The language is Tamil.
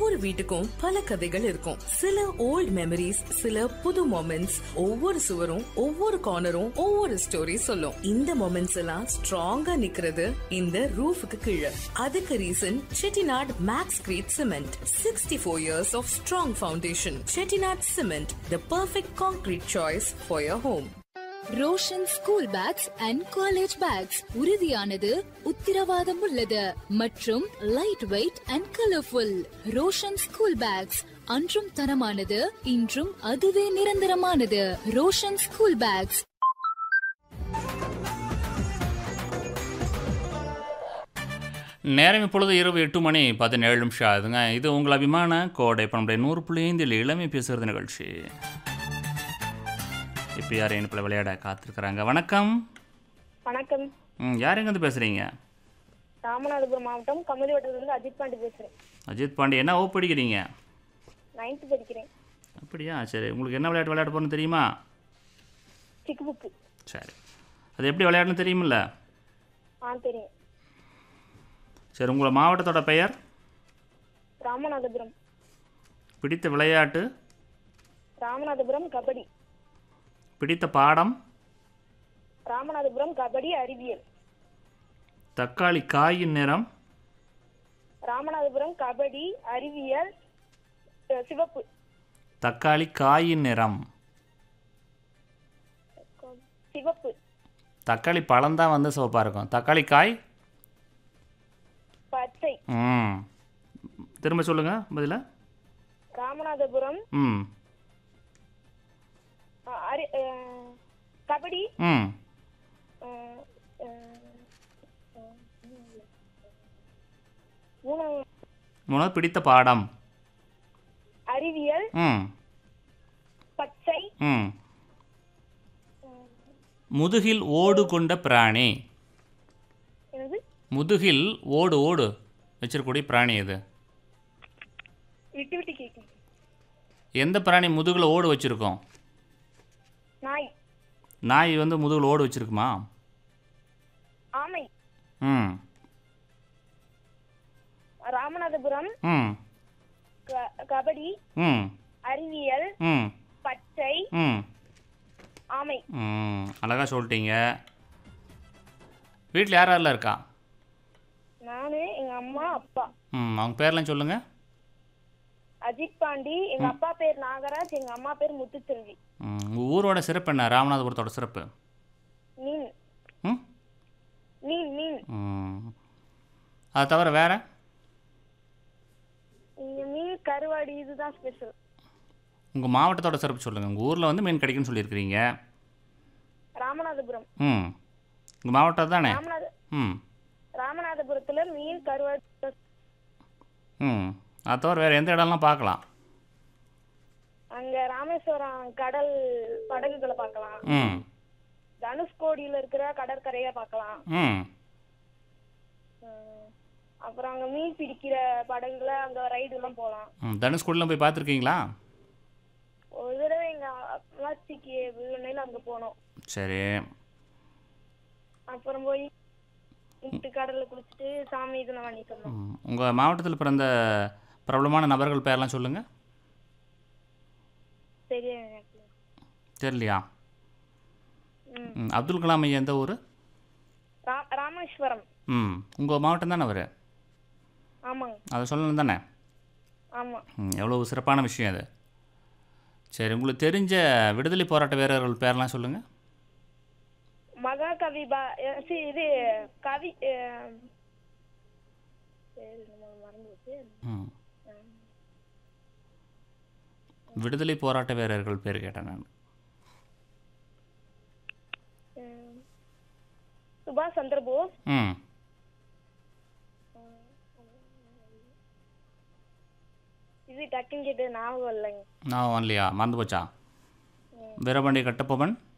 ஒவ்வொரு வீட்டுக்கும் பல கதைகள் இருக்கும் சில ஓல்ட் மெமரிஸ் சில புது மொமெண்ட்ஸ் ஒவ்வொரு சுவரும் ஒவ்வொரு கார்னரும் ஒவ்வொரு ஸ்டோரி சொல்லும் இந்த மொமெண்ட்ஸ் எல்லாம் ஸ்ட்ராங்கா நிக்கிறது இந்த ரூஃபுக்கு கீழே அதுக்கு reason Chettinad Maxcrete cement sixty four years of strong foundation Chettinad cement the perfect concrete choice for your home Roshan school bags and college bags உறுதியானது உத்திரவாதம் உள்ளது மற்றும் light weight and colourful Roshan school bags அன்றும் தரமானது இன்றும் அதுவே நிரந்தரமானது ரோஷன் ஸ்கூல் பேக்ஸ் நேரம் இப்பொழுது இரவு எட்டு மணி பதினேழு நிமிஷம் ஆகுதுங்க இது உங்கள் அபிமான கோடை இப்போ நம்முடைய நூறு புள்ளி ஐந்தில் இளமை பேசுகிறது நிகழ்ச்சி இப்போ யார் இனிப்பில் விளையாட காத்திருக்கிறாங்க வணக்கம் வணக்கம் ம் யார் எங்கேருந்து பேசுகிறீங்க ராமநாதபுரம் மாவட்டம் கமலி வட்டத்திலிருந்து அஜித் பாண்டி பேசுறேன் அஜித் பாண்டி என்ன ஓப் படிக்கிறீங்க நைன்த் படிக்கிறேன் அப்படியா சரி உங்களுக்கு என்ன விளையாட்டு விளையாட போகணும்னு தெரியுமா சிக்கு புக்கு சரி அது எப்படி விளையாடணும்னு தெரியுமில்ல ஆ தெரியும் சரி உங்களை மாவட்டத்தோட பெயர் ராமநாதபுரம் பிடித்த விளையாட்டு ராமநாதபுரம் கபடி பிடித்த பாடம் ராமநாதபுரம் கபடி அறிவியல் தக்காளி காயின் நிறம் ராமநாதபுரம் கபடி அறிவியல் அஹ், சிவப்பு தக்காளி காயின் நிறம் சிவப்பு தக்காளி பழம் தான் வந்து சிவப்பாக இருக்கும் தக்காளி காய் பச்சை ம் திரும்ப சொல்லுங்கள் பதில ராமநாதபுரம் ம் அஹ், அறி- அஹ், கபடி ம் அஹ், அஹ், மூணாவது மூணாவது பிடித்த பாடம் அறிவியல் ம் பச்சை ம் முதுகில் ஓடு கொண்ட பிராணி என்னது முதுகில் ஓடு ஓடு வச்சிருக்கக்கூடிய பிராணி இது விட்டு விட்டு கேட்கும் எந்த பிராணி முதுகில் ஓடு வச்சுருக்கோம் நாய் நாய் வந்து முதுகில் ஓடு வச்சுருக்குமா ஆமை ம் ராமநாதபுரம் ம் க- கபடி ம் அறிவியல் ம் பச்சை ம் ஆமை ம் அழகாக சொல்லிட்டீங்க வீட்டில் யார் யாரெல்லாம் இருக்கா நானு எங்க அம்மா அப்பா ம் அவங்க பேர்லாம் சொல்லுங்கள் அஜித் பாண்டி எங்க அப்பா பேர் நாகராஜ் எங்க அம்மா பேர் முத்துச்செல்வி உங்கள் ஊரோட சிறப்பு என்ன ராமநாதபுரத்தோட சிறப்பு மீன் ம் மீன் மீன் ம் அது தவிர வேறு இங்க மீன் கருவாடு இதுதான் ஸ்பெஷல் உங்கள் மாவட்டத்தோட சிறப்பு சொல்லுங்கள் உங்கள் ஊரில் வந்து மீன் கிடைக்குன்னு சொல்லியிருக்கிறீங்க ராமநாதபுரம் ம் உங்கள் மாவட்டம் தானே ராமநாத ம் ராமநாதபுரத்துல மீன் கருவாடு ம் அது தவிர வேறு எந்த இடம்லாம் பார்க்கலாம் அங்க ராமேஸ்வரம் கடல் படகுகளை பார்க்கலாம் ம் தனுஷ்கோடியில இருக்கிற கடற்கரையை பார்க்கலாம் ம் உம், அப்புறம் அங்க மீன் பிடிக்கிற படகுல அங்க ரைடு எல்லாம் போலாம் ம் தனுஷ்கோடிலாம் போய் பார்த்துருக்கீங்களா ஒரு தடவை எங்க அம்மாச்சிக்கு விழுனையில அங்க போனோம் சரி அப்புறம் போய் குளிச்சுட்டு கடல்ல குளிச்சுட்டு சாமி இதெல்லாம் பண்ணிட்டு வந்தோம் உங்கள் மாவட்டத்தில் பிறந்த பிரபலமான நபர்கள் பேர்லாம் சொல்லுங்கள் சரியா எனக்கு தெரியலையா ம். ம் அப்துல் கலாம் ஐயா எந்த ஊர் ரா- ராமேஸ்வரம் ம் உங்கள் மாவட்டம் தானே அவர் ஆமாங்க அதை சொல்லணும் தானே ஆமா ம் எவ்வளோ சிறப்பான விஷயம் அது சரி உங்களுக்கு தெரிஞ்ச விடுதலை போராட்ட வீரர்கள் பேர்லாம் சொல்லுங்கள் மகாகவி பா அஹ் சி, இது கவி அஹ், பேரு என்னமோ மறந்து போச்சு. ம் விடுதலை போராட்ட வீரர்கள் பேர் கேட்டேன் நான் அஹ், சுபாஷ் சந்திர போஸ் ம் இது டக்குன்னு கேட்டு ஞாபகம் இல்லைங்க நான் வரலையா மறந்து போச்சா வீரபாண்டிய கட்டப்பொம்மன்